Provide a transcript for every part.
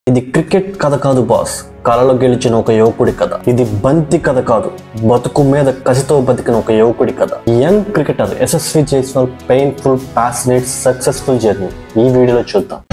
ఇది క్రికెట్ కథ కాదు బాస్ కలలో గెలిచిన ఒక యువకుడి కథ ఇది బంతి కథ కాదు బతుకు మీద కసితో బతికిన ఒక యువకుడి కథ young cricketer Yashasvi Jaiswal painful passionate successful journey ఈ వీడియోలో చూద్దాం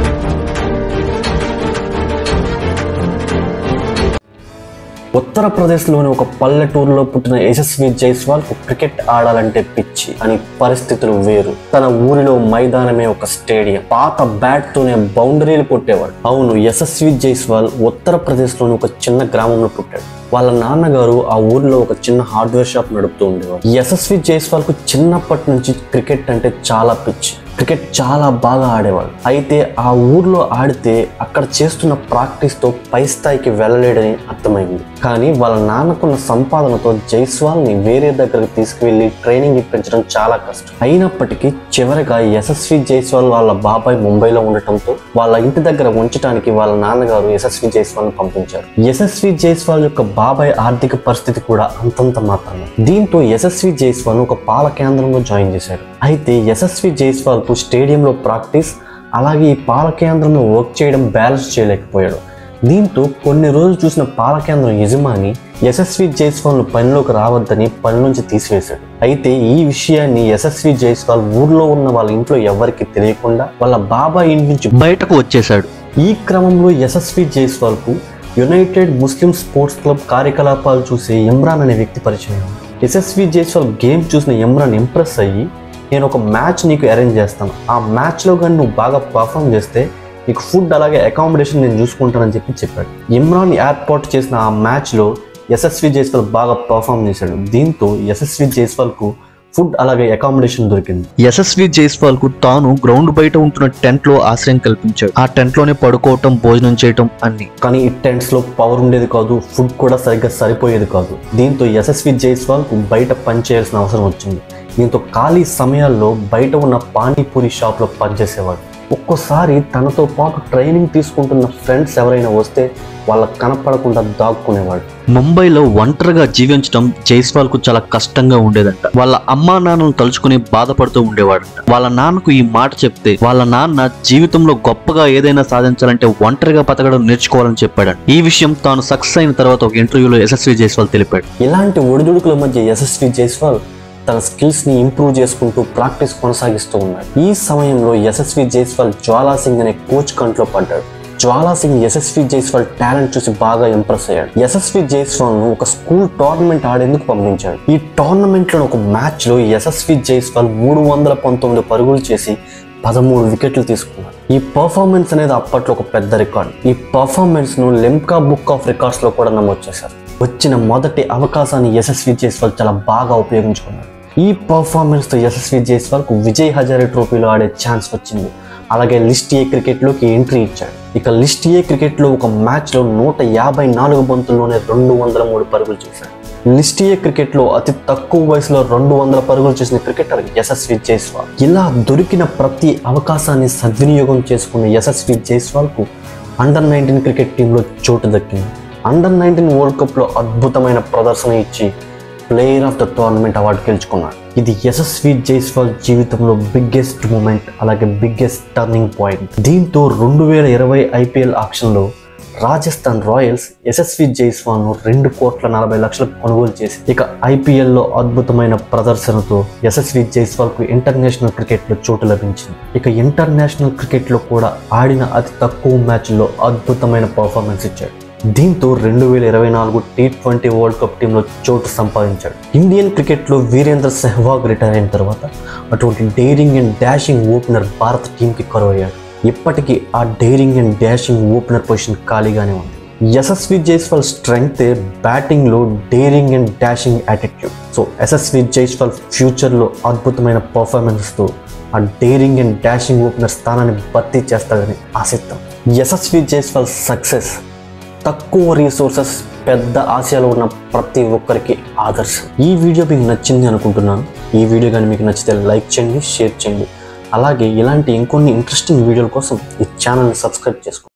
ఉత్తరప్రదేశ్లోని ఒక పల్లెటూరులో పుట్టిన యశస్వి జైస్వాల్ కు క్రికెట్ ఆడాలంటే పిచ్చి అని పరిస్థితులు వేరు తన ఊరిలో మైదానమే ఒక స్టేడియం పాత బ్యాట్ తోనే బౌండరీలు కొట్టేవాడు అవును యశస్వి జైస్వాల్ ఉత్తరప్రదేశ్ లోని ఒక చిన్న గ్రామంలో పుట్టాడు వాళ్ళ నాన్నగారు ఆ ఊరిలో ఒక చిన్న హార్డ్వేర్ షాప్ నడుపుతూ ఉండేవారు యశస్వి జైస్వాల్ కు చిన్నప్పటి నుంచి క్రికెట్ అంటే చాలా పిచ్చి క్రికెట్ చాలా బాగా ఆడేవాడు అయితే ఆ ఊర్లో ఆడితే అక్కడ చేస్తున్న ప్రాక్టీస్ తో పై స్థాయికి వెళ్ళలేడని అర్థమైంది కానీ వాళ్ళ నాన్నకున్న సంపాదనతో జైస్వాల్ ని వేరే దగ్గరకు తీసుకువెళ్లి ట్రైనింగ్ ఇప్పించడం చాలా కష్టం అయినప్పటికీ చివరిగా యశస్వి జైస్వాల్ వాళ్ళ బాబాయ్ ముంబైలో ఉండటంతో వాళ్ళ ఇంటి దగ్గర ఉంచడానికి వాళ్ళ నాన్నగారు యశస్వి జైస్వాల్ ని పంపించారు యశస్వి జైస్వాల్ యొక్క బాబాయ్ ఆర్థిక పరిస్థితి కూడా అంతంత మాత్రమే దీంతో యశస్వి జైస్వాల్ ఒక పాల కేంద్రంలో జాయిన్ చేశాడు అయితే యశస్వి జైస్వాల్ కు స్టేడియంలో ప్రాక్టీస్ అలాగే ఈ పాల కేంద్రంలో వర్క్ చేయడం బ్యాలెన్స్ చేయలేకపోయాడు దీంతో కొన్ని రోజులు చూసిన పాల కేంద్రం యజమాని యశస్వి జైస్వాల్ పనిలోకి రావద్దని పని నుంచి తీసివేశాడు అయితే ఈ విషయాన్ని యశస్వి జైస్వాల్ ఊర్లో ఉన్న వాళ్ళ ఇంట్లో ఎవరికి తెలియకుండా వాళ్ళ బాబాయ్ ఇంటి నుంచి బయటకు వచ్చేశాడు ఈ క్రమంలో యశస్వి జైస్వాల్ కు యునైటెడ్ ముస్లిం స్పోర్ట్స్ క్లబ్ కార్యకలాపాలు చూసే ఇమ్రాన్ అనే వ్యక్తి పరిచయం అయ్యాడు. యశస్వి జైస్వాల్ గేమ్ చూసిన ఇమ్రాన్ ఇంప్రెస్ అయ్యి నేను ఒక మ్యాచ్ నీకు అరేంజ్ చేస్తాను ఆ మ్యాచ్లో కానీ నువ్వు బాగా పర్ఫామ్ చేస్తే నీకు ఫుడ్ అలాగే అకామిడేషన్ నేను చూసుకుంటానని చెప్పి చెప్పాడు ఇమ్రాన్ ఏర్పాటు చేసిన ఆ మ్యాచ్లో యశస్వి జైస్వాల్ బాగా పర్ఫామ్ చేశాడు దీంతో యశస్వి జైస్వాల్కు ఫుడ్ అలాగే అకామిడేషన్ దొరికింది యశస్వి జైస్వాల్ కు తాను గ్రౌండ్ బయట ఉంటున్న టెంట్ లో ఆశ్రయం కల్పించాడు ఆ టెంట్ లోనే పడుకోవటం భోజనం చేయటం అన్ని కానీ ఈ టెంట్స్ లో పవర్ ఉండేది కాదు ఫుడ్ కూడా సరిగ్గా సరిపోయేది కాదు దీంతో యశస్వి జైస్వాల్ కు బయట పని చేయాల్సిన అవసరం వచ్చింది దీంతో ఖాళీ సమయాల్లో బయట ఉన్న పానీపూరి షాప్ లో పనిచేసేవాడు ఒక్కోసారి తనతో పాటు ట్రైనింగ్ తీసుకుంటున్న ఫ్రెండ్స్ ఎవరైనా వస్తే వాళ్ళకి కనపడకుండా దాక్కునేవాడు ముంబైలో ఒంటరిగా జీవించడం జైస్వాల్ కు చాలా కష్టంగా ఉండేదంట వాళ్ళ అమ్మా నాన్నను తలుచుకుని బాధపడుతూ ఉండేవాడంట వాళ్ళ నాన్నకు ఈ మాట చెప్తే వాళ్ళ నాన్న జీవితంలో గొప్పగా ఏదైనా సాధించాలంటే ఒంటరిగా బతకడం నేర్చుకోవాలని చెప్పాడంట ఈ విషయం తాను సక్సెస్ అయిన తర్వాత ఒక ఇంటర్వ్యూలో యశస్వి జైస్వాల్ తెలిపాడు ఇలాంటి ఒడిదుడుకుల మధ్య యశస్వి జైస్వాల్ తన స్కిల్స్ ని ఇంప్రూవ్ చేసుకుంటూ ప్రాక్టీస్ కొనసాగిస్తూ ఉన్నాడు ఈ సమయంలో యశస్వి జైస్వాల్ జ్వాలా సింగ్ అనే కోచ్ కంట్లో పడ్డాడు జ్వాలా సింగ్ యశస్వి జైస్వాల్ టాలెంట్ చూసి బాగా ఇంప్రెస్ అయ్యాడు యశస్వి జైస్వాల్ ను ఒక స్కూల్ టోర్నమెంట్ ఆడేందుకు పంపించాడు ఈ టోర్నమెంట్ లో ఒక మ్యాచ్ లో యశస్వి జైస్వాల్ మూడు వందల పంతొమ్మిది పరుగులు చేసి పదమూడు వికెట్లు తీసుకున్నాడు ఈ పర్ఫార్మెన్స్ అనేది అప్పట్లో ఒక పెద్ద రికార్డ్ ఈ పర్ఫార్మెన్స్ ను లెమ్కా బుక్ ఆఫ్ రికార్డ్స్ లో కూడా నమోదు చేశారు వచ్చిన మొదటి అవకాశాన్ని యశస్వి జైస్వాల్ చాలా బాగా ఉపయోగించుకున్నాడు ఈ పర్ఫార్మెన్స్ తో యశస్వి జైస్వాల్ కు విజయ్ హజారే ట్రోఫీలో ఆడే ఛాన్స్ వచ్చింది అలాగే లిస్ట్ ఏ క్రికెట్ లోకి ఎంట్రీ ఇచ్చాడు ఇక లిస్ట్ ఏ క్రికెట్ లో ఒక మ్యాచ్ లో నూట యాభై నాలుగు బంతుల్లోనే రెండు వందల మూడు పరుగులు చేశాడు లిస్ట్ ఏ క్రికెట్ లో అతి తక్కువ వయసులో రెండు వందల పరుగులు చేసిన క్రికెటర్ యశస్వి జైస్వాల్ ఇలా దొరికిన ప్రతి అవకాశాన్ని సద్వినియోగం చేసుకున్న యశస్వి జైస్వాల్ కు అండర్ నైన్టీన్ క్రికెట్ టీంలో చోటు దక్కింది అండర్ నైన్టీన్ వరల్డ్ కప్ లో అద్భుతమైన ప్రదర్శన ఇచ్చి player of the tournament award గెలుచుకున్నాడు ఇది యశస్వి జైస్వాల్ జీవితంలో బిగ్గెస్ట్ మూమెంట్ అలాగే బిగ్గెస్ట్ టర్నింగ్ పాయింట్ దీంతో రెండు వేల ఇరవై ఐపీఎల్ ఆక్షన్లో రాజస్థాన్ రాయల్స్ యశస్వి జైస్వాల్ ను రెండు కోట్ల నలభై లక్షలకు కొనుగోలు చేసి ఇక ఐపీఎల్ లో అద్భుతమైన ప్రదర్శనతో యశస్వి జైస్వాల్ కు ఇంటర్నేషనల్ క్రికెట్ లో చోటు లభించింది ఇక ఇంటర్నేషనల్ క్రికెట్ లో కూడా ఆడిన అతి తక్కువ మ్యాచ్ లో అద్భుతమైన పర్ఫార్మెన్స్ ఇచ్చాడు దీంతో రెండు వేల ఇరవై నాలుగు టీ ట్వంటీ వరల్డ్ కప్ టీంలో చోటు సంపాదించాడు ఇండియన్ క్రికెట్లో వీరేంద్ర సెహ్వాగ్ రిటైర్ అయిన తర్వాత అటువంటి డైరింగ్ అండ్ డాషింగ్ ఓపెనర్ భారత టీంకి కరువయ్యాడు ఇప్పటికీ ఆ daring and dashing opener position ఖాళీగానే ఉంది యశస్వి జైస్వాల్ స్ట్రెంగ్త్ బ్యాటింగ్లో daring and dashing attitude so Yashasvi Jaiswal ఫ్యూచర్లో అద్భుతమైన పర్ఫార్మెన్స్తో ఆ డైరింగ్ అండ్ డాషింగ్ ఓపెనర్ స్థానాన్ని భర్తీ చేస్తాడని ఆశిద్దాం యశస్వి జైస్వాల్ సక్సెస్ తక్కువ రీసోర్సెస్ పెద్ద ఆశయాలు ఉన్న ప్రతి ఒక్కరికి ఆదర్శం ఈ వీడియో మీకు నచ్చింది అనుకుంటున్నాను ఈ వీడియో కానీ మీకు నచ్చితే లైక్ చేయండి షేర్ చేయండి అలాగే ఇలాంటి ఇంకొన్ని ఇంట్రెస్టింగ్ వీడియోల కోసం ఈ ఛానల్ని సబ్స్క్రైబ్ చేసుకోండి